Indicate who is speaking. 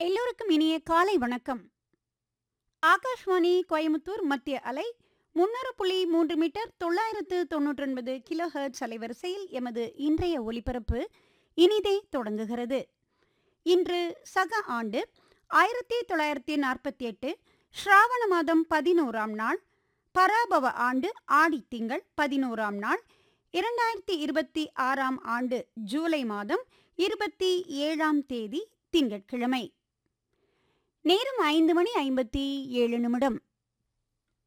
Speaker 1: எல்லோருக்கும் இனிய காலை வணக்கம் ஆகாஷ்வாணி கோயமுத்தூர் மத்திய அலை முன்னூறு புள்ளி மூன்று மீட்டர் தொள்ளாயிரத்து தொன்னூற்றி ஒன்பது கிலோ ஹெர்ட்ஸ் அலைவரிசையில் எமது இன்றைய ஒலிபரப்பு இனிதே தொடங்குகிறது இன்று சக ஆண்டு ஆயிரத்தி தொள்ளாயிரத்தி நாற்பத்தி எட்டு ஸ்ராவண மாதம் பதினோராம் நாள் பராபவ ஆண்டு ஆடி திங்கள் பதினோராம் நாள் இரண்டாயிரத்தி இருபத்தி ஆறாம் ஆண்டு ஜூலை மாதம் இருபத்தி ஏழாம் தேதி திங்கட்கிழமை நேரம் ஐந்து மணி ஐம்பத்தி ஏழு நிமிடம்